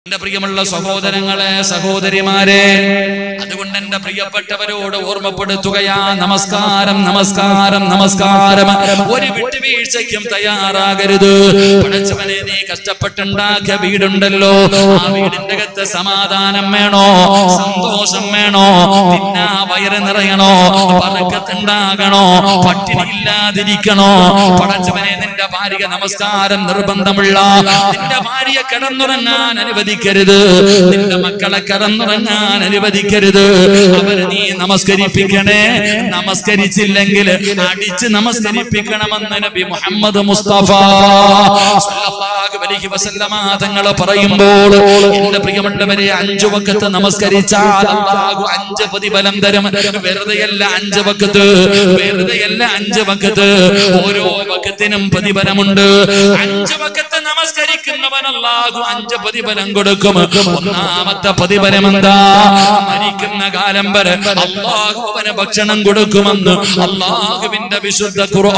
എന്റെ പ്രിയമുള്ള സഹോദരങ്ങളെ സഹോദരിമാരെ അതുകൊണ്ട് എന്റെ പ്രിയപ്പെട്ടവരോട് ഓർമ്മപ്പെടുത്തുകയാ നമസ്കാരം നമസ്കാരം നമസ്കാരം ഒരു വിട്ടുവീഴ്ചയ്ക്കും തയ്യാറാകരുത് പടച്ചവനെ നീ കഷ്ടപ്പെട്ടുണ്ടാക്കിയ വീടുണ്ടല്ലോ ആ വീടിന്റെ അകത്ത് സമാധാനം വേണോ സന്തോഷം വേണോ പിന്നെ വയറ് നിറയണോ പറക്കത്തുണ്ടാകണോ പട്ടിണി ഇല്ലാതിരിക്കണോ പടച്ചവനെ നിന്റെ ഭാര്യ നമസ്കാരം നിർബന്ധമുള്ള നിന്റെ ഭാര്യ കിടന്നുറങ്ങാൻ അനുവദിക്കരുത് നിന്റെ മക്കളെ കിടന്നുറങ്ങാൻ അനുവദിക്കരുത് അവരെ നീ നമസ്കരിപ്പിക്കണേ നമസ്കരിച്ചില്ലെങ്കിൽ അടിച്ച് നമസ്കരിപ്പിക്കണമെന്ന് നബി മുഹമ്മദ് മുസ്തഫ സല്ലല്ലാഹു അലൈഹി വസല്ലമ തങ്ങൾ പറയുമ്പോൾ എന്റെ പ്രിയമുള്ളവരെ അഞ്ചു വക്കത്ത് നമസ്കരിച്ചാൽ അല്ലാഹു അഞ്ച് പ്രതിഫലം തരും വെറുതെയല്ല അഞ്ച് വക്കത്ത് വെറുതെയല്ല അഞ്ച് വക്കത്ത് ഓരോ വക്കത്തിനും പ്രതിഫലമുണ്ട് അഞ്ച് വക്കത്ത് നമസ്കരിക്കുന്നവൻ അല്ലാഹു അഞ്ച് പ്രതിഫലം കൊടുക്കും ഒന്നാമത്തെ പ്രതിഫലം എന്താ മരിക്കുന്ന കാലം വരെ അല്ലാഹു അവന് ഭക്ഷണം കൊടുക്കുമെന്ന് അല്ലാഹുവിന്റെ വിശുദ്ധ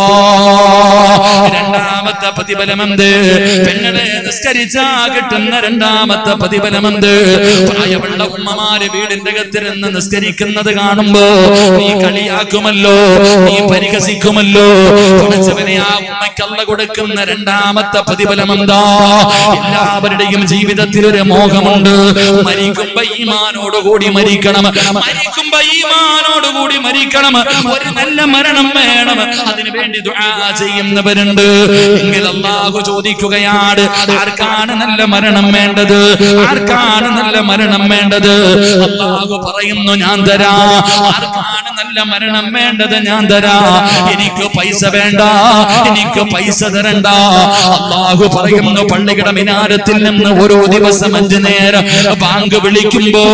ഖുർആൻ രണ്ടാമത്തെ പ്രതിഫലം എന്ത് പെങ്ങളെ നിസ്കരിച്ചാ കിട്ടുന്ന രണ്ടാമത്തെ പ്രതിഫലം എന്ത് പ്രായമുള്ള ഉമ്മമാര് വീടിന്റെ അകത്തിരുന്ന് നിസ്കരിക്കുന്നത് കാണുമ്പോ നീ കളിയാക്കുമല്ലോ നീ പരിഹസിക്കുമല്ലോ പഠിച്ചവനെ ആ ഉമ്മയ്ക്കല്ല കൊടുക്കുന്ന രണ്ടാമത്തെ പ്രതിഫലം എന്താ എല്ലാവരുടെയും ജീവിതത്തിൽ ഒരു മോഹമുണ്ട് മരിക്കുമ്പോ ഈമാനോടുകൂടി മരിക്കണം മരിക്കുമ്പോ ഈമാനോടുകൂടി മരിക്കണം ഒരു നല്ല മരണം വേണം അതിനു വേണ്ടി ദുആ ചെയ്യുന്നവരുണ്ട് എങ്കിൽ അള്ളാഹു ചോദിക്കുകയാണ് ആർക്കാണ് നല്ല മരണം വേണ്ടത് ആർക്കാണ് നല്ല മരണം വേണ്ടത് അള്ളാഹു പറയുന്നു ഞാൻ തരാ ആർക്കാണ് നല്ല മരണം വേണ്ടത് ഞാൻ തരാ എനിക്ക് പൈസ വേണ്ട എനിക്ക് പൈസ തരണ്ട അള്ളാഹു പറയുന്നു പള്ളിയുടെ മിനാരത്തിൽ നിന്ന് ഓരോ ദിവസം അഞ്ചു നേരം ബാങ്ക് വിളിക്കുമ്പോ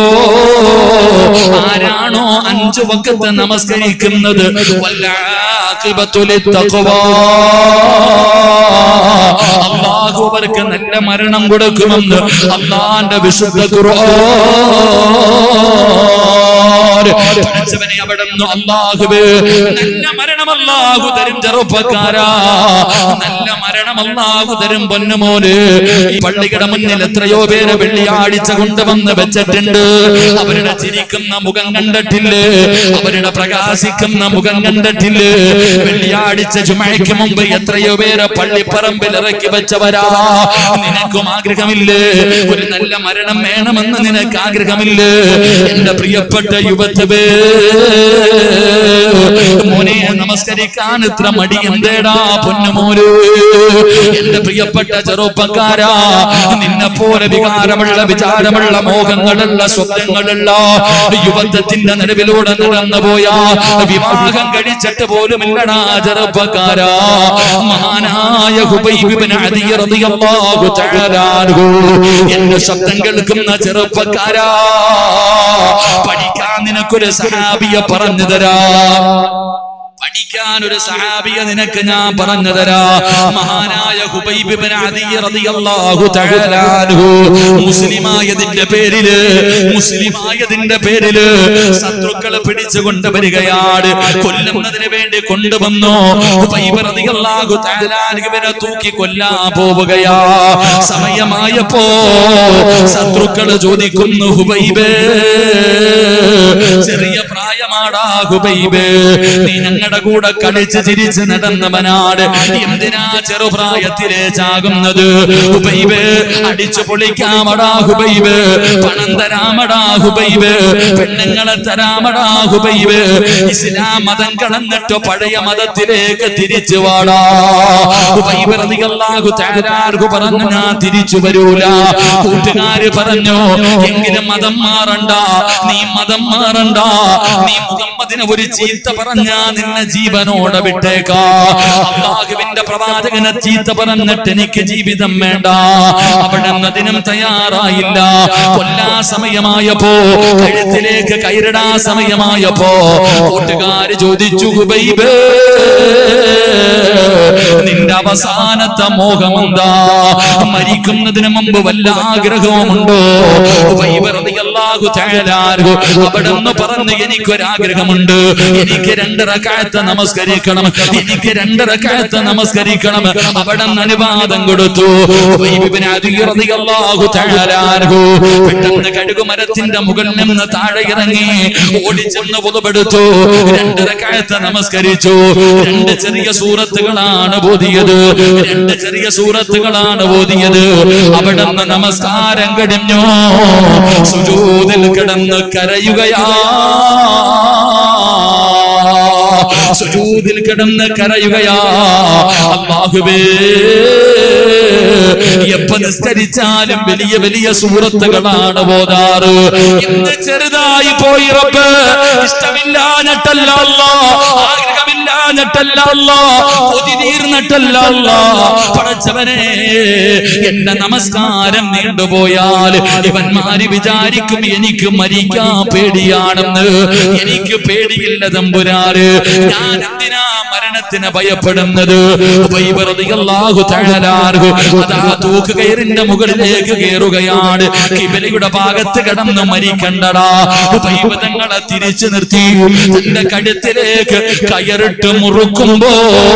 ആരാണോ അഞ്ചു വക്കത്ത് നമസ്കരിക്കുന്നത് അള്ളാഹു അവർക്ക് നല്ല മരണം കൊടുക്കുമെന്ന് അള്ളാന്റെ വിശുദ്ധ ഖുർആൻ അവിടെ അള്ളാഹുവേ നല്ല മരണം അള്ളാഹു തരും ചെറുപ്പക്കാരാ നല്ല മരണം അള്ളാഹു തരും പൊന്നുമോന് ഈ പള്ളിയുടെ മുന്നിൽ എത്രയോ പേര് വെള്ളിയാഴ്ച കൊണ്ടുവന്ന് വെച്ചിട്ടുണ്ട് അവരുടെ ചിരിക്കുന്ന മുഖം കണ്ടിട്ടില്ലേ അവരുടെ പ്രകാശിക്കുന്ന മുഖം കണ്ടിട്ടില്ലേ വെള്ളിയാഴ്ച ചുമയ്ക്ക് മുമ്പ് എത്രയോ പേര് പള്ളിപ്പറമ്പിൽ ഇറക്കി വെച്ചവരാ നിനക്കും ആഗ്രഹമില്ലേ ഒരു നല്ല മരണം വേണമെന്ന് നിനക്ക് ആഗ്രഹമില്ലേ എന്റെ പ്രിയപ്പെട്ട യുവത്വേ മോനെ നമസ്കരിക്കാൻ ഇത്ര മടി എന്തേടാ പൊന്നുമോര് എന്റെ പ്രിയപ്പെട്ട ചെറുപ്പക്കാരാ നിന്നെ പോലെ വികാരമുള്ള വിചാരമുള്ള മോഹങ്ങളുള്ള സ്വപ്നങ്ങളുള്ള യുവത്വത്തിന്റെ നടുവിലൂടെ നടന്നുപോയ വിവാഹം കഴിച്ചിട്ട് പോലും ഇല്ലടാ ചെറുപ്പക്കാരാ മഹാനായ ഹുബൈബിബ്നു അദി റളിയല്ലാഹു തആല അൻഹു എന്റെ ശബ്ദം കേൾക്കുന്ന ചെറുപ്പക്കാരാ പഠിക്കാൻ നിനക്കൊരു സഹാബിയെ പറഞ്ഞു തരാ പഠിക്കാൻ ഒരു സഹാബിയെ നിനക്ക് ഞാൻ പറഞ്ഞു തരാ മഹാനായ ഹുബൈബ് ഇബ്നു അദി റളിയല്ലാഹു തആല അൻഹു മുസ്ലിമായതിന്റെ പേരില് മുസ്ലിമായതിന്റെ പേരില് ശത്രുക്കളെ പിടിച്ചു കൊണ്ടുവരികയാണ് കൊല്ലുന്നതിന് വേണ്ടി കൊണ്ടുവന്നു ഹുബൈബ് റളിയല്ലാഹു തആല അൻഹുവിനെ തൂക്കി കൊല്ലാൻ പോവുകയാ സമയമായപ്പോ ശത്രുക്കള് ചോദിക്കുന്നു ഹുബൈബേ ചെറിയ പ്രായമാടാ ഹുബൈബേ നീ ഞങ്ങളുടെ കൂടെ കളിച്ച് ചിരിച്ച് നടന്നവനാട് എന്തിനാ ചെറുപ്രായത്തിലെ ചാകുന്നത് ഹുബൈബ് അടിച്ചു പൊളിക്കാമടാ ഹുബൈബ് പണം തരാമടാ ഹുബൈബ് പെണ്ണുങ്ങളെ തരാമടാ ഹുബൈബ് ഇസ്ലാം മതം കളന്നിട്ട് പഴയ മതത്തിലേക്ക് തിരിച്ചു വാടാ ഹുബൈബ് റളിയല്ലാഹു തആല ആർക്കു പറഞ്ഞു ഞാൻ തിരിച്ചു വരൂല കൂട്ടുകാര് പറഞ്ഞു എങ്കിലും മതം മാറണ്ട നീ മതം മാറണ്ട നീ മുഹമ്മദിനെ ഒരു ചീത്ത പറഞ്ഞാ നിന്നെ ജീവനോടെ വിട്ടേക്കാ അള്ളാഹുവിന്റെ പ്രവാചകനെ ചീത്ത പറഞ്ഞിട്ട് എനിക്ക് ജീവിതം വേണ്ട അവിടെ അതിനും തയ്യാറായില്ല കൊല്ലാ സമയമായപ്പോ കഴുത്തിലേക്ക് കയറിടാ സമയമായപ്പോ കൂട്ടുകാര് ചോദിച്ചു ഹുബൈബേ നിന്റെ അവസാനത്തെ മോഹമെന്താ മരിക്കുന്നതിന് മുമ്പ് വല്ല ആഗ്രഹവുമുണ്ടോ ഹുബൈബ് റളിയല്ലാഹു അല്ലാഹു തആല അവിടെ നിന്ന് പറഞ്ഞ് എനിക്കൊരാഗ്രഹമുണ്ട് എനിക്ക് രണ്ട് റക്അത്ത് നമസ്കരിക്കണം എനിക്ക് രണ്ട് റക്അത്ത് നമസ്കരിക്കണം അവിടെ നിന്ന് അനുവാദം കൊടുത്തു ഉബൈബ് ഇബ്നു അദി റളിയല്ലാഹു തആല അൻഹു പെട്ടെന്ന് കഴുകുമരത്തിന്റെ മുകളിൽ നിന്ന് താഴെ ഇറങ്ങി ഓടിച്ചെന്ന് പുതുപെടുത്തു രണ്ട് റക്അത്ത് നമസ്കരിച്ചു രണ്ട് ചെറിയ സൂറത്തുകളാണ് ഓതിയത് രണ്ട് ചെറിയ സൂറത്തുകളാണ് ഓതിയത് അവിടെ നിന്ന് നമസ്കാരം കഴിഞ്ഞു സുജൂദിൽ കിടന്ന് കരയുകയാ സുജൂദിൽ കിടന്ന് കരയുകയാ അല്ലാഹുവേ എപ്പ നിസ്കരിച്ചാലും വലിയ വലിയ സൂറത്തുകളാണ് പോതാറ് ഇന്ന് ചെറുതായി പോയി റബ്ബ് ഇഷ്ടമില്ലാഞ്ഞിട്ടല്ല അല്ലാ ആഗ്രഹമില്ലാഞ്ഞിട്ടല്ല അല്ലാ കൊതി തീർന്നിട്ടല്ല അല്ലാ പടച്ചവനെ എന്റെ നമസ്കാരം നീണ്ടുപോയാൽ ഇവന്മാര് വിചാരിക്കും എനിക്ക് മരിക്കാൻ പേടിയാണെന്ന് എനിക്ക് പേടിയില്ല തമ്പുരാറ് ഞാൻ എന്തിനാ മരണത്തിന് ഭയപ്പെടുന്നത് ഉബൈബ് റളിയല്ലാഹു തആല അൻഹു അതാ തൂക്കുകയറിന്റെ മുകളിലേക്ക് കയറുകയാണ് കിബിലയുടെ ഭാഗത്ത് കിടന്ന് മരിക്കണ്ടടാ ഉബൈബ് തങ്ങളെ തിരിച്ചു നിർത്തി തന്റെ കഴുത്തിലേക്ക് കയറിട്ട് മുറുക്കുമ്പോ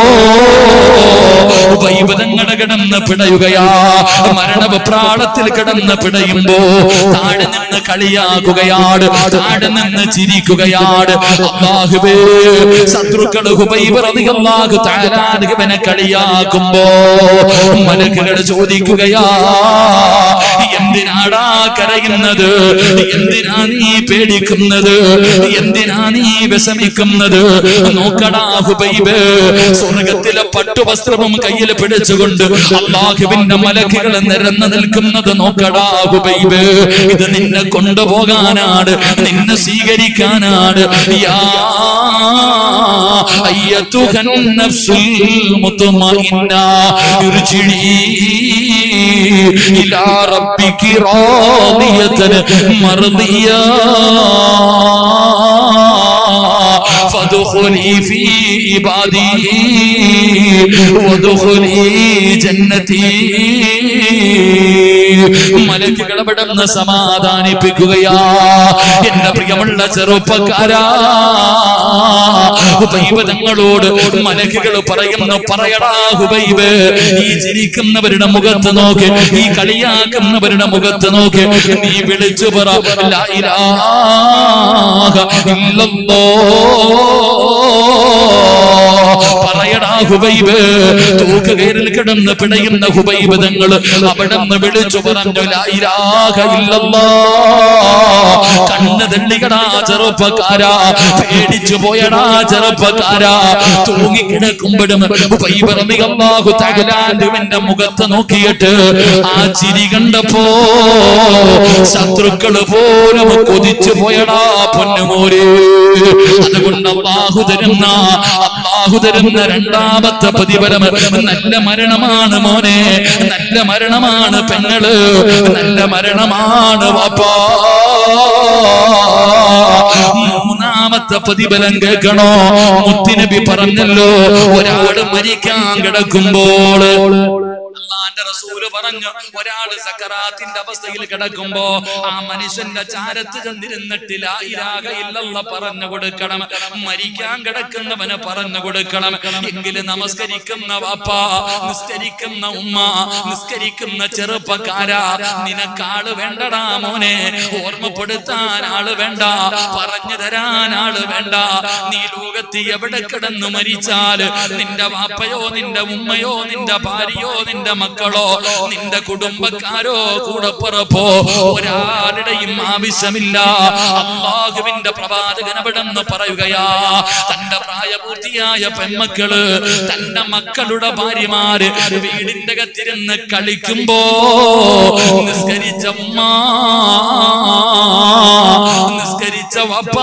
ഉബൈബ് തങ്ങളെ കിടന്ന് പിടയുകയാ മരണപ്രാളത്തിൽ കിടന്ന് പിടയുമ്പോ താഴെ നിന്ന് കളിയാക്കുകയാണ് താഴെ നിന്ന് ചിരിക്കുകയാണ് അള്ളാഹുവേ ശത്രുക്കൾ ഹുബൈബ് റളിയല്ലാഹു തആല അൻഹുവിനെ കളിയാക്കുമ്പോ മലക്കുകൾ ചോദിക്കുകയാ എന്തിനാടാ കരയുന്നത് എന്തിനാ നീ പേടിക്കുന്നത് എന്തിനാ നീ വിഷമിക്കുന്നത് നോക്കടാ ഹുബൈബ് സ്വർഗത്തിലെ പട്ടുവസ്ത്രവും കയ്യിൽ പിടിച്ചുകൊണ്ട് അള്ളാഹുവിന്റെ മലക്കുകൾ നിരന്ന് നിൽക്കുന്നത് നോക്കടാ ഹുബൈബ് ഇത് നിന്നെ കൊണ്ടുപോകാനാണ് നിന്നെ സ്വീകരിക്കാനാണ് യാ أيتها النفس المطمئنة ارجعي إلى ربك راضية مرضية فادخلي في عبادي وادخلي جنتي മലക്കുകൾ അവിടെ നിന്ന് സമാധാനിപ്പിക്കുകയാ എന്റെ പ്രിയമുള്ള ചെറുപ്പക്കാരാ ഹുബൈബ് തങ്ങളോട് മലക്കുകൾ പറയുന്നു പറയടാ ഹുബൈബ് ഈ ചിരിക്കുന്നവരുടെ മുഖത്ത് നോക്ക് ഈ കളിയാക്കുന്നവരുടെ മുഖത്ത് നോക്ക് നീ വിളിച്ചു പറ ലാ ഇലാഹ ഇല്ലല്ലാഹ് പറയടാ ഹുബൈബ് തൂക്കുകയറിൽ കിടന്ന് പിടയുന്ന ഹുബൈബ് തങ്ങൾ അവിടെ നിന്ന് വിളിച്ചു പറഞ്ഞു ലാ ഇലാഹ ഇല്ലല്ലാഹ് കണ്ണ് തള്ളികടാ ചെറുപ്പക്കാരാ പേടിച്ചു പോയടാ ചെറുപ്പക്കാരാ തൂങ്ങിക്കിടക്കുമ്പോഴും ഹുബൈബ് റളിയല്ലാഹു തആല അൻഹുവിന്റെ മുഖത്ത് നോക്കിയിട്ട് ആ ചിരി കണ്ടപ്പോ ശത്രുക്കള് പോലും കൊതിച്ചു പോയടാ പൊന്നുമോരെ അതുകൊണ്ട് അള്ളാഹു തരുന്ന അള്ളാഹു തരുന്ന രണ്ടാമത്തെ പ്രതിഫലം നല്ല മരണമാണ് മോനെ നല്ല മരണമാണ് പെങ്ങള് നല്ല മരണമാണ് വാപ്പാ മൂന്നാമത്തെ പ്രതിഫലം കേൾക്കണോ മുത്തിനബി പറഞ്ഞല്ലോ ഒരാള് മരിക്കാൻ കിടക്കുമ്പോൾ അള്ളാന്റെ റസൂല് പറഞ്ഞു ഒരാള് സക്കറാത്തിന്റെ അവസ്ഥയിൽ കിടക്കുമ്പോ ആ മനുഷ്യന്റെ ചാരത്ത് ചെന്നിരുന്നിട്ട് ലാ ഇലാഹ ഇല്ലല്ല പറഞ്ഞു കൊടുക്കണം മരിക്കാൻ കിടക്കുന്നവന് പറഞ്ഞു കൊടുക്കണം എങ്കില് നമസ്കരിക്കുന്ന വാപ്പ നിസ്കരിക്കുന്ന ഉമ്മ നിസ്കരിക്കുന്ന ചെറുപ്പക്കാരാ നിനക്കാള് വേണ്ടടാ മോനെ ഓർമ്മപ്പെടുത്താൻ ആള് വേണ്ട പറഞ്ഞു തരാൻ ആള് വേണ്ട നീ ലോകത്ത് എവിടെ കിടന്നു മരിച്ചാല് നിന്റെ വാപ്പയോ നിന്റെ ഉമ്മയോ നിന്റെ ഭാര്യയോ നിന്റെ മക്കളോ നിന്റെ കുടുംബക്കാരോ കൂടപ്പുറപ്പോ ഒരാളുടെയും ആവശ്യമില്ല അള്ളാഹുവിന്റെ പ്രവാചകൻ അവിടെന്ന് പറയുകയാ തന്റെ പ്രായപൂർത്തിയായ പെൺമക്കള് തന്റെ മക്കളുടെ ഭാര്യമാര് വീടിന്റെ കത്തിരുന്ന് കളിക്കുമ്പോ നിസ്കരിച്ച ഉമ്മ നിസ്കരിച്ച വപ്പ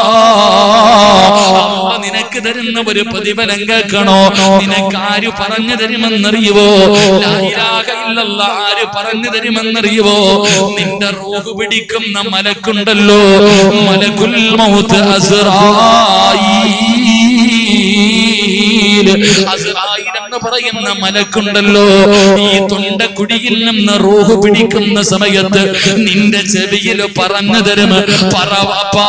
അമ്മ നിനക്ക് തരുന്ന ഒരു പ്രതിഫലം കേൾക്കണോ നിനക്ക് ആര് പറഞ്ഞു തരുമെന്നറിയുവോ ലാ ഇലാഹ ഇല്ലല്ലാ ആര് പറഞ്ഞു തരുമെന്നറിയുവോ നിന്റെ റൂഹ് പിടിക്കുന്ന മലക്കുണ്ടല്ലോ മലക്കുൽ മൗത്ത് അസ്റായീൽ അസ്റായീൽ എന്ന എന്ന് പറയുന്ന മലക്കുണ്ടല്ലോ ഈ തൊണ്ടക്കുടിയിൽ നിന്ന് റൂഹ് പിടിക്കുന്ന സമയത്ത് നിന്റെ ചെവിയിൽ പറഞ്ഞു തരും പറവപ്പാ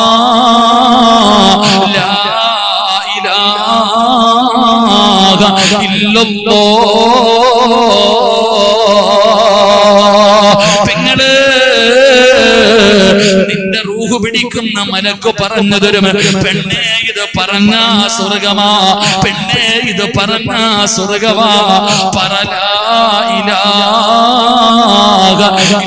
ലാ ഇലാഹ ഇല്ലല്ലാഹ് പെങ്ങള് നിന്റെ റൂഹ് പിടിക്കുന്ന മലക്ക് പറഞ്ഞു തരും പെണ്ണേ ഇത് പറഞ്ഞ സ്വർഗമാ പെണ്ണേ ഇത് പറഞ്ഞ സ്വർഗമാ പറലാ ഇലാഹ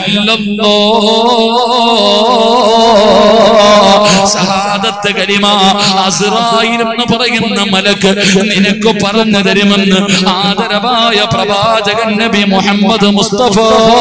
ഇല്ലല്ലാഹ് ഷഹാദത്ത് കലിമ അസ്രായിൽ എന്ന് പറയുന്ന മലക്ക് നിനക്ക് പറഞ്ഞു തരുമെന്ന് ആദരവായ പ്രവാചകൻ നബി മുഹമ്മദ് മുസ്തഫ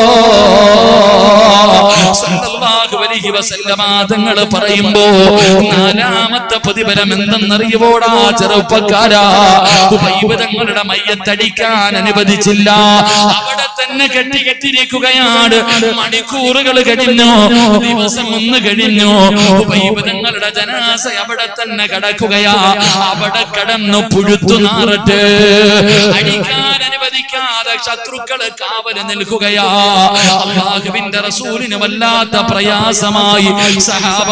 സല്ലല്ലാഹു അലൈഹി വസല്ലമ തങ്ങൾ പറയുമ്പോ നാലാമത്തെ പ്രതിഫലം എന്തെന്നറിയുവോടാ ചെറുപ്പക്കാരാ ഉബൈബ് തങ്ങളുടെ മയ്യത്തടിക്കാൻ അനുവദിച്ചില്ല അവിടെ തന്നെ കെട്ടി കെട്ടിരിക്കുകയാണ് മണിക്കൂറുകൾ കഴിഞ്ഞു ദിവസം ഒന്ന് കഴിഞ്ഞു ഉബൈബ് തങ്ങളുടെ ജനാസ അവിടെ തന്നെ കിടക്കുകയാ അവിടെ കിടന്നു പുഴുത്തു നാറട്ട് അടിക്കാൻ അനുവദിക്കാതെ ശത്രുക്കള് കാവല് നിൽക്കുകയാ അള്ളാഹുവിന്റെ റസൂലിന് വല്ലാത്ത പ്രയാസമായി സഹാബ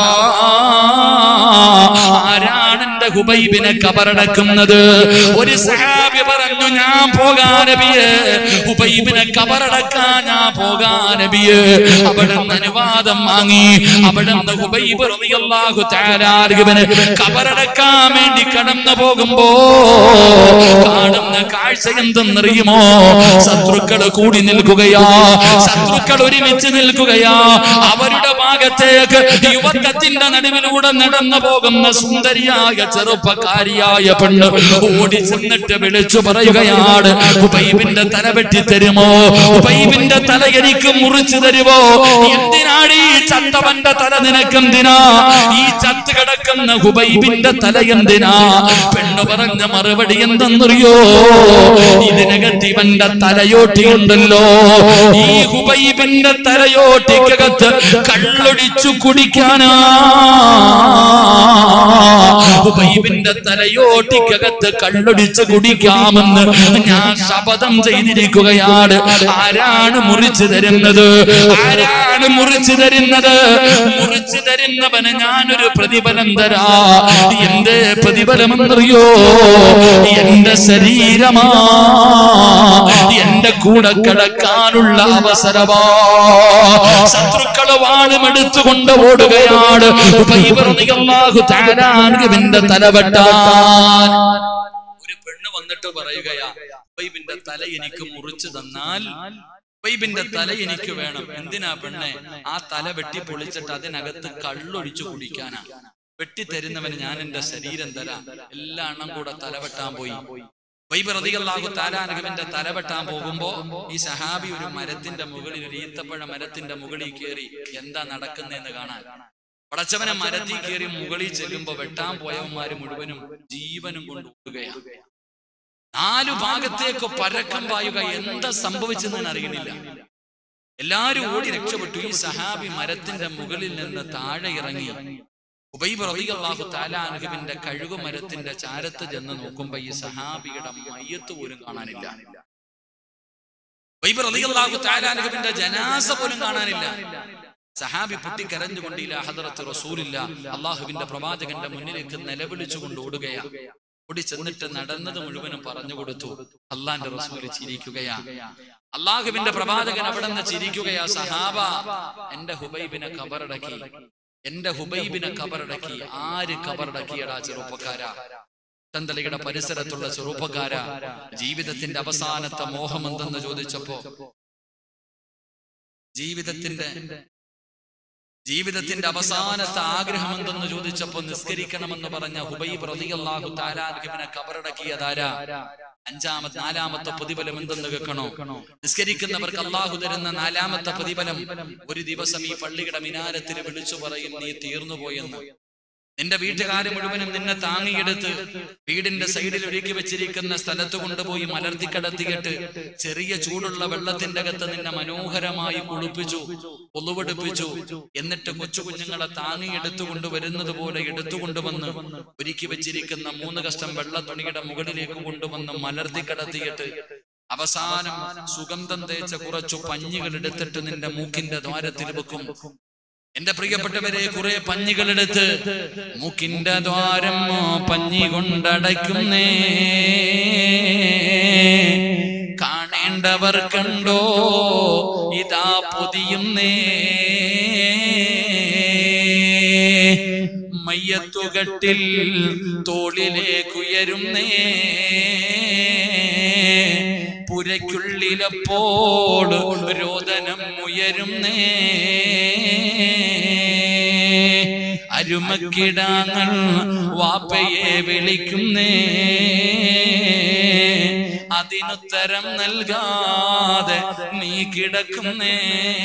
ആരാണ് എന്റെ ഹുബൈബിനെ കബറടക്കുന്നത് ഒരു സഹാബി പറഞ്ഞു ഞാൻ പോകാൻ നബിയേ ഹുബൈബിനെ കബറടക്കാൻ ഞാൻ പോകാൻ നബിയേ അവിടെ നിന്ന് അനുവാദം വാങ്ങി അവിടെ നിന്ന് ഹുബൈബ് റളിയല്ലാഹു തആല അൻഹുവിനെ കബറടക്കാൻ വേണ്ടി കടന്നു പോകുമ്പോ കാണുന്ന കാഴ്ച എന്തെന്നറിയുമോ ശത്രുക്കൾ കൂടി നിൽക്കുകയാ ശത്രുക്കൾ ഒരുമിച്ച് നിൽക്കുകയാ അവരുടെ ഭാഗത്തേക്ക് യുവത്വത്തിന്റെ നടുവിലൂടെ നടന്നു പോകുന്ന സുന്ദരിയായ ചെറുപ്പക്കാരിയായ പെണ്ണ് ഓടി ചെന്നിട്ട് വിളിച്ചു പറയുകയാണ് ഉബൈബിന്റെ തല വെട്ടി തരുമോ ഉബൈബിന്റെ തല എനിക്ക് മുറിച്ചു തരുമോ എന്തിനാണ് ഈ ചത്തവന്റെ തല നിനക്കെന്തിനാ ഈ ചത്ത് കിടക്കുന്ന ഹുബൈബിന്റെ തല എന്തിനാ പെണ്ണ് പറഞ്ഞ മറുപടി എന്തെന്നറിയോ ഇതിനകത്ത് ഇവന്റെ തലയോട്ടിയുണ്ടല്ലോ ഈ ഹുബൈബിന്റെ തലയോട്ടിക്കകത്ത് കള്ളൊടിച്ചു കുടിക്കാനാ ഹുബൈബിന്റെ തലയോട്ടിക്കകത്ത് കള്ളൊടിച്ച് കുടിക്കാമെന്ന് ഞാൻ ശപഥം ചെയ്തിരിക്കുകയാണ് ആരാണ് മുറിച്ചു തരുന്നത് ആരാണ് മുറിച്ചു തരുന്നത് മുറിച്ചു തരുന്നവന് ഞാനൊരു പ്രതിഫലം തരാ എന്റെ പ്രതിഫലമെന്നറിയോ എന്റെ ശരീരമാ എന്റെ കൂടെ കിടക്കാനുള്ള അവസരമാ ശത്രുക്കള് വാളുമെടുത്തുകൊണ്ട് ഓടുകയാണ് ഉബൈബർനിയല്ലാഹു തആലാൻഹുവിന്റെ തലവെട്ടാൻ ഒരു പെണ്ണ് വന്നിട്ട് പറയുകയാ ഉബൈബിന്റെ തല എനിക്ക് മുറിച്ചു തന്നാൽ ഉബൈബിന്റെ തല എനിക്ക് വേണം എന്തിനാ പെണ്ണെ ആ തല വെട്ടി പൊളിച്ചിട്ട് അതിനകത്ത് കള്ളൊഴിച്ചു കുടിക്കാനാ വെട്ടിത്തരുന്നവന് ഞാൻ എന്റെ ശരീരം തരാം എല്ലാ എണ്ണം കൂടെ തലവെട്ടാൻ പോയി വൈബ്രതികളാകു താലാനഹുവിന്റെ തലവെട്ടാൻ പോകുമ്പോ ഈ സഹാബി ഒരു മരത്തിന്റെ മുകളിൽ ഒരു ഈത്തപ്പഴ മരത്തിന്റെ മുകളിൽ കയറി എന്താ നടക്കുന്നതെന്ന് കാണാൻ പടച്ചവനെ മരത്തിൽ കയറി മുകളിൽ ചെല്ലുമ്പോ വെട്ടാൻ പോയവന്മാര് മുഴുവനും ജീവനും കൊണ്ട് ഓടുകയാണ് നാലു ഭാഗത്തേക്ക് പരക്കം പായുക എന്താ സംഭവിച്ചെന്ന് അറിയണില്ല എല്ലാരും ഓടി രക്ഷപ്പെട്ടു ഈ സഹാബി മരത്തിന്റെ മുകളിൽ നിന്ന് താഴെ ഇറങ്ങി ഉബൈബ് റളിയല്ലാഹു തആല അൻഹുവിന്റെ കഴുകു മരത്തിന്റെ ചാരത്ത് ചെന്ന് നോക്കുമ്പോ ഈ സഹാബിയുടെ മയ്യത്ത് പോലും കാണാനില്ല ഉബൈബ് റളിയല്ലാഹു തആല അൻഹുവിന്റെ ജനാസ പോലും കാണാനില്ല സഹാബി പൊട്ടിക്കരഞ്ഞുകൊണ്ട് ഇല്ല ഹദറത്ത് റസൂലില്ല അള്ളാഹുവിന്റെ പ്രവാചകന്റെ മുന്നിലേക്ക് നിലവിളിച്ചുകൊണ്ട് ഓടുകയാ ഓടി ചെന്നിട്ട് നടന്നത് മുഴുവനും പറഞ്ഞു കൊടുത്തു അള്ളാന്റെ റസൂല് ചിരിക്കുകയാ അള്ളാഹുവിന്റെ പ്രവാചകൻ അവിടെ നിന്ന് ചിരിക്കുകയാ സഹാബ എന്റെ ഹുബൈബിനെ കബറടക്കി എന്റെ ഹുബൈബിനെ കബറടക്കി ആര് കബറടക്കിയടാ ചെറുപ്പക്കാരാ തന്തളിയുടെ പരിസരത്തുള്ള ചെറുപ്പക്കാരാ ജീവിതത്തിന്റെ അവസാനത്തെ മോഹം എന്തെന്ന് ചോദിച്ചപ്പോ ജീവിതത്തിന്റെ ജീവിതത്തിന്റെ അവസാനത്തെ ആഗ്രഹം എന്തെന്ന് ചോദിച്ചപ്പോ നിസ്കരിക്കണമെന്ന് പറഞ്ഞ ഹുബൈബ് റളിയല്ലാഹു താലാൻഹിബിനെ കബറടക്കിയതാരാ അഞ്ചാമത്തെ നാലാമത്തെ പ്രതിഫലം എന്തെന്ന് കേൾക്കണോ നിസ്കരിക്കുന്നവർക്ക് അള്ളാഹു തരുന്ന നാലാമത്തെ പ്രതിഫലം ഒരു ദിവസം ഈ പള്ളിയുടെ മിനാരത്തിൽ വിളിച്ചു പറയും നീ തീർന്നു പോയെന്ന് നിന്റെ വീട്ടുകാര് മുഴുവനും നിന്നെ താങ്ങിയെടുത്ത് വീടിന്റെ സൈഡിൽ ഒരുക്കി വെച്ചിരിക്കുന്ന സ്ഥലത്ത് കൊണ്ടുപോയി മലർത്തി കിടത്തിയിട്ട് ചെറിയ ചൂടുള്ള വെള്ളത്തിന്റെ അകത്ത് നിന്നെ മനോഹരമായി കുളിപ്പിച്ചു ഒന്നുവെടുപ്പിച്ചു എന്നിട്ട് കൊച്ചു കുഞ്ഞുങ്ങളെ താങ്ങിയെടുത്തു കൊണ്ടുവരുന്നത് പോലെ എടുത്തുകൊണ്ടുവന്ന് ഒരുക്കി വെച്ചിരിക്കുന്ന മൂന്ന് കഷ്ടം വെള്ള തുണിയുടെ മുകളിലേക്ക് കൊണ്ടുവന്ന് മലർത്തി കിടത്തിയിട്ട് അവസാനം സുഗന്ധം തേച്ച കുറച്ചു പഞ്ഞികൾ എടുത്തിട്ട് നിന്റെ മൂക്കിന്റെ ദ്വാരത്തിൽ വെക്കും എന്റെ പ്രിയപ്പെട്ടവരെ കുറെ പഞ്ഞികളെടുത്ത് മൂക്കിന്റെ ദ്വാരം പഞ്ഞി കൊണ്ടടയ്ക്കുന്നേ കാണേണ്ടവർ കണ്ടോ ഇതാ പൊതിയുന്നേ മയ്യത്തുകട്ടിൽ തോളിലേക്കുയരുന്നേ പുരയ്ക്കുള്ളിലപ്പോൾ രോദനം ഉയരുന്നേ അരുമക്കിടാങ്ങൾ വാപ്പയെ വിളിക്കുന്നേ അതിനുത്തരം നൽകാതെ നീ കിടക്കുന്നേ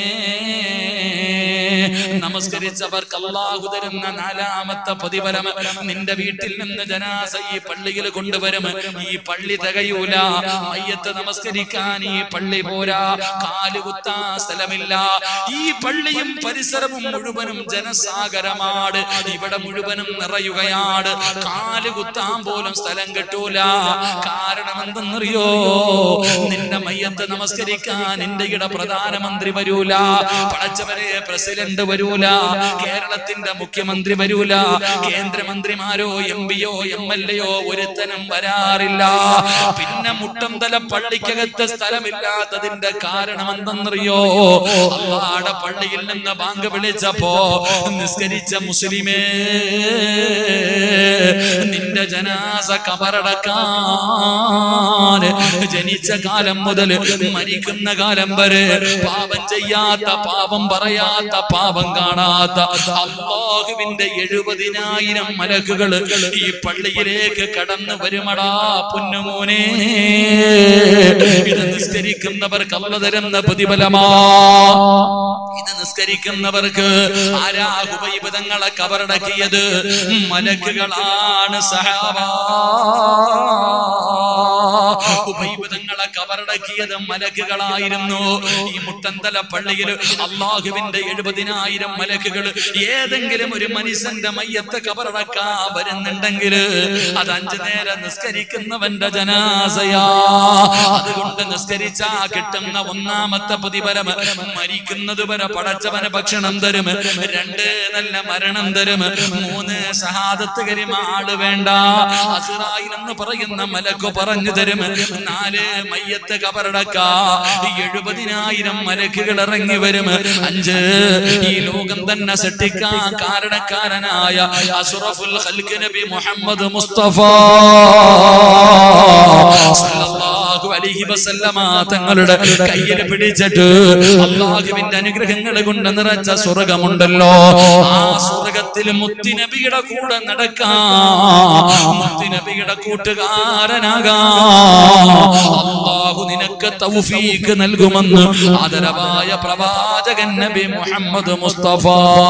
നമസ്കരിച്ചവർക്ക് അള്ളാഹു തരുന്ന നാലാമത്തെ പ്രതിഫലം നിന്റെ വീട്ടിൽ നിന്ന് ജനാസ ഈ പള്ളിയിൽ കൊണ്ടുവരും ഈ പള്ളി തികയൂല മയ്യത്ത് നമസ്കരിക്കാൻ ഈ പള്ളി പോരാ കാലുകുത്താൻ സ്ഥലമില്ല ഈ പള്ളിയും പരിസരവും മുഴുവനും ജനസാഗരമാണ് ഇവിടെ മുഴുവനും നിറയുകയാണ് കാലുകുത്താൻ പോലും സ്ഥലം കിട്ടൂല കാരണം എന്തെന്നറിയോ നിന്റെ മയ്യത്ത് നമസ്കരിക്കാൻ ഇന്ത്യയുടെ പ്രധാനമന്ത്രി വരൂല പടച്ചവരെ പ്രസിഡന്റ് വരൂല കേരളത്തിന്റെ മുഖ്യമന്ത്രി വരൂല കേന്ദ്രമന്ത്രിമാരോ എം പിയോ എം എൽ എയോ ഒരുത്തനും വരാറില്ല പിന്നെ മുട്ടന്തല പള്ളിക്കകത്ത് സ്ഥലമില്ലാത്തതിന്റെ കാരണം എന്തെന്നറിയോ അള്ളാടെ പള്ളിയിൽ നിന്ന് ബാങ്ക് വിളിച്ചപ്പോ നിസ്കരിച്ച മുസ്ലിമേ നിന്റെ ജനാസ കബറടക്കാൻ ജനിച്ച കാലം മുതൽ മരിക്കുന്ന കാലം വരെ പാപം ചെയ്യാത്ത പാപം പറയാത്ത പാപം കാണാത്ത അള്ളാഹുവിന്റെ എഴുപതിനായിരം മലക്കുകൾ ഈ പള്ളിയിലേക്ക് കടന്നു വരുമടാ പൊന്നുമോനെ ഇത് നിസ്കരിക്കുന്നവർക്ക് അല്ല തരുന്ന പ്രതിഫലമാ ഇത് നിസ്കരിക്കുന്നവർക്ക് ആരാഹുബൈബതങ്ങളെ കബറടക്കിയത് മലക്കുകളാണ് സഹാബാ ഉപൈബതങ്ങളെ കബറടക്കിയത് മലക്കുകളായിരുന്നു ഈ മുട്ടന്തല പള്ളിയിൽ അള്ളാഹുവിന്റെ എഴുപതിനായിരം മലക്കുകൾ ഏതെങ്കിലും ഒരു മനുഷ്യന്റെ മയ്യത്ത് കബറടക്കാ വരുന്നുണ്ടെങ്കിൽ അത് അഞ്ചു നേരം നിസ്കരിക്കുന്നവന്റെ ജനാസയാ അതുകൊണ്ട് നിസ്കരിച്ചാ കിട്ടുന്ന ഒന്നാമത്തെ പ്രതിഫലം മരിക്കുന്നത് വരെ പടച്ചവന് ഭക്ഷണം തരും രണ്ട് നല്ല മരണം തരും മൂന്ന് ഷഹാദത്ത് കരിമ ആള് വേണ്ട അസുറായിൽ എന്ന് പറയുന്ന മലക്ക് പറഞ്ഞു തരും നാല് മയ്യത്ത് കബറടക്ക എഴുപതിനായിരം മലക്കുകൾ ഇറങ്ങി വരും അഞ്ച് ഈ ലോകം തന്നെ സൃഷ്ടിക്കാൻ കാരണക്കാരനായ അസുറഫുൽ ഖൽക്ക് നബി മുഹമ്മദ് മുസ്തഫ സല്ലല്ലാഹു അലൈഹി വസല്ലമ തങ്ങളുടെ കയ്യിൽ പിടിച്ചിട്ട് അള്ളാഹുവിന്റെ അനുഗ്രഹങ്ങൾ കൊണ്ട് നിറച്ച സ്വർഗമുണ്ടല്ലോ ആ സ്വർഗത്തിൽ മുത്തിനബിയുടെ കൂടെ നടക്കാം മുത്തിനബിയുടെ കൂട്ടുകാരനാകാം അള്ളാഹു നിനക്ക് തൗഫീക്ക് നൽകുമെന്ന് ആദരവായ പ്രവാചകൻ നബി മുഹമ്മദ് മുസ്തഫ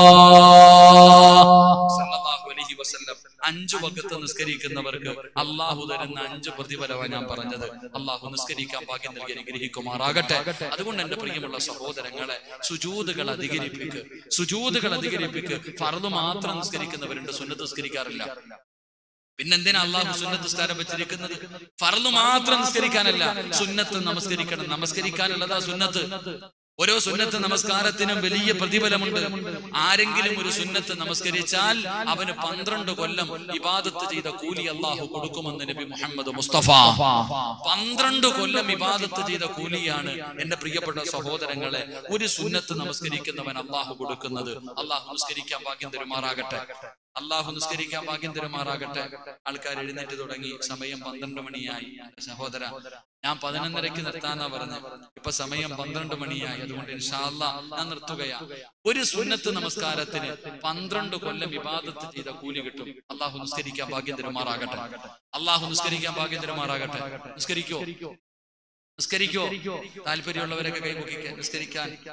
സല്ലല്ലാഹു അലൈഹി വസല്ലം അഞ്ചു വക്കത്ത് നിസ്കരിക്കുന്നവർക്ക് അള്ളാഹു തരുന്ന അഞ്ച് പ്രതിഫലമാണ് ഞാൻ പറഞ്ഞത് അള്ളാഹു നിസ്കരിക്കാൻ ഭാഗ്യം നൽകി അനുഗ്രഹിക്കുമാറാകട്ടെ അതുകൊണ്ട് എന്റെ പ്രിയമുള്ള സഹോദരങ്ങളെ സുജൂതുകൾ അധികരിപ്പിക്ക് സുജൂതുകൾ അധികരിപ്പിക്ക് ഫറദ് മാത്രം നിസ്കരിക്കുന്നവരുണ്ട് സുന്നത്ത് നിസ്കരിക്കാറില്ല പിന്നെന്തിനാ അള്ളാഹു സുന്നത്ത് നിസ്കാരം വെച്ചിരിക്കുന്നത് ഫറല് മാത്രം നിസ്കരിക്കാനല്ല സുന്നത്ത് നമസ്കരിക്കണം നമസ്കരിക്കാനുള്ളതാ സുന്നത്ത് ഓരോ സുന്നത്ത് നമസ്കാരത്തിനും വലിയ പ്രതിഫലമുണ്ട് ആരെങ്കിലും ഒരു സുന്നത്ത് നമസ്കരിച്ചാൽ അവന് പന്ത്രണ്ട് കൊല്ലം ഇബാദത്ത് ചെയ്ത കൂലി അള്ളാഹു കൊടുക്കുമെന്ന് നബി മുഹമ്മദ് മുസ്തഫ പന്ത്രണ്ട് കൊല്ലം ഇബാദത്ത് ചെയ്ത കൂലിയാണ് എന്റെ പ്രിയപ്പെട്ട സഹോദരങ്ങളെ ഒരു സുന്നത്ത് നമസ്കരിക്കുന്നവൻ അള്ളാഹു കൊടുക്കുന്നത് അള്ളാഹു നിസ്കരിക്കാൻ ഭാഗ്യം തരുമാറാകട്ടെ അള്ളാഹു നിസ്കരിക്കാൻ ഭാഗ്യം തരുമാറാകട്ടെ ആൾക്കാർ എഴുന്നേറ്റ് തുടങ്ങി സമയം പന്ത്രണ്ട് മണിയായി സഹോദര ഞാൻ പതിനൊന്നരക്ക് നിർത്താന്നാ പറഞ്ഞത് ഇപ്പൊ സമയം പന്ത്രണ്ട് മണിയായി അതുകൊണ്ട് ഇൻഷാല്ല ഞാൻ നിർത്തുകയാ ഒരു സുന്നത്ത് നമസ്കാരത്തിന് പന്ത്രണ്ട് കൊല്ലം വിവാദത്ത് ചെയ്ത കൂലി കിട്ടും അള്ളാഹു നിസ്കരിക്കാൻ ഭാഗ്യം തരുമാറാകട്ടെ അള്ളാഹു നിസ്കരിക്കാൻ ഭാഗ്യം തരുമാറാകട്ടെ നിസ്കരിക്കോ നിസ്കരിക്കോ താല്പര്യമുള്ളവരൊക്കെ കൈമുക്കിക്കാൻ നിസ്കരിക്കാൻ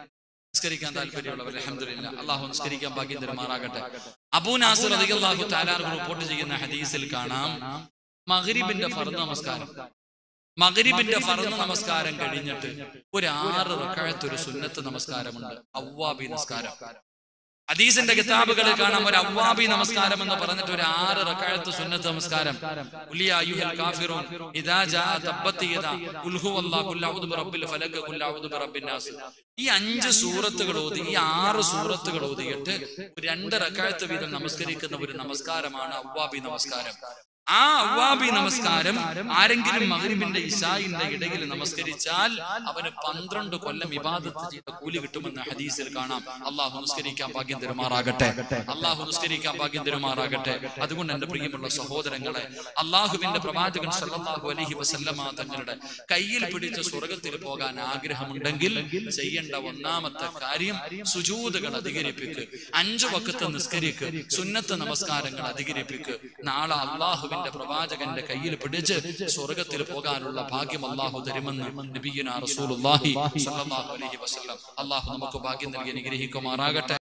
നിസ്കരിക്കാൻ താല്പര്യമുള്ളവർ അലഹമില്ല അള്ളാഹു നിസ്കരിക്കാൻ ഭാഗ്യം തരുമാറാകട്ടെ അബൂ നാസർ അലിഹു താലാർ റിപ്പോർട്ട് ചെയ്യുന്ന ഹദീസിൽ കാണാം മഗ്രിബിന്റെ ഫർദ് നമസ്കാരം മഗ്രിബിന്റെ ഫർദ് നമസ്കാരം കഴിഞ്ഞിട്ട് ഒരു ആറ് റക്കാഴത്ത് ഒരു സുന്നത്ത് നമസ്കാരമുണ്ട് അവ്വാബി നമസ്കാരം ഹദീസിന്റെ കിതാബുകളിൽ കാണാം ഒരു അവ്വാബി നമസ്കാരം എന്ന് പറഞ്ഞിട്ട് ഒരു ആറ് റക്കാഴത്ത് സുന്നത്ത് നമസ്കാരം ഉലിയ അയ്യുഹൽ കാഫിറൂൻ ഇദാ ജാ തബ്ബത്ത് യദാ ഖുൽ ഹുവല്ലാഹു ഖുൽ അഊദു ബിറബ്ബിൽ ഫലക് ഖുൽ അഊദു ബിറബ്ബിൻ നാസ് ഈ അഞ്ച് സൂറത്തുകൾ ഓതി ഈ ആറ് സൂറത്തുകൾ ഓതിയിട്ട് രണ്ട് റക്കാഴത്ത് വീതം നമസ്കരിക്കുന്ന ഒരു നമസ്കാരമാണ് അവ്വാബി നമസ്കാരം ആ അവ്വാബി നമസ്കാരം ആരെങ്കിലും മഗ്രിബിന്റെ ഇശായിന്റെ ഇടയിൽ നമസ്കരിച്ചാൽ അവന് പന്ത്രണ്ട് കൊല്ലം ഇബാദത്ത് ചെയ്ത കൂലി കിട്ടുമെന്ന് ഹദീസിൽ കാണാം അള്ളാഹു നിസ്കരിക്കാൻ ഭാഗ്യം തരുമാറാകട്ടെ അള്ളാഹു നിസ്കരിക്കാൻ ഭാഗ്യം തരുമാറാകട്ടെ അതുകൊണ്ട് എന്റെ പ്രിയമുള്ള സഹോദരങ്ങളെ അള്ളാഹുവിന്റെ പ്രവാചകൻ സല്ലല്ലാഹു അലൈഹി വസല്ലമ തങ്ങളുടെ കയ്യിൽ പിടിച്ച് സ്വർഗത്തിൽ പോകാൻ ആഗ്രഹമുണ്ടെങ്കിൽ ചെയ്യേണ്ട ഒന്നാമത്തെ കാര്യം സുജൂതുകൾ അധികരിപ്പിക്ക് അഞ്ചു വക്കത്ത് നിസ്കരിക്ക് സുന്നത്ത് നമസ്കാരങ്ങൾ അധികരിപ്പിക്ക് നാളെ അള്ളാഹുവിന്റെ പ്രവാചകന്റെ കയ്യിൽ പിടിച്ച് സ്വർഗത്തിൽ പോകാനുള്ള ഭാഗ്യം അള്ളാഹു തരുമെന്ന് നബിയുന റസൂലുള്ളാഹി സ്വല്ലല്ലാഹു അലൈഹി വസല്ലം അള്ളാഹു നമുക്ക് ഭാഗ്യം നൽകി അനുഗ്രഹിക്കുമാറാകട്ടെ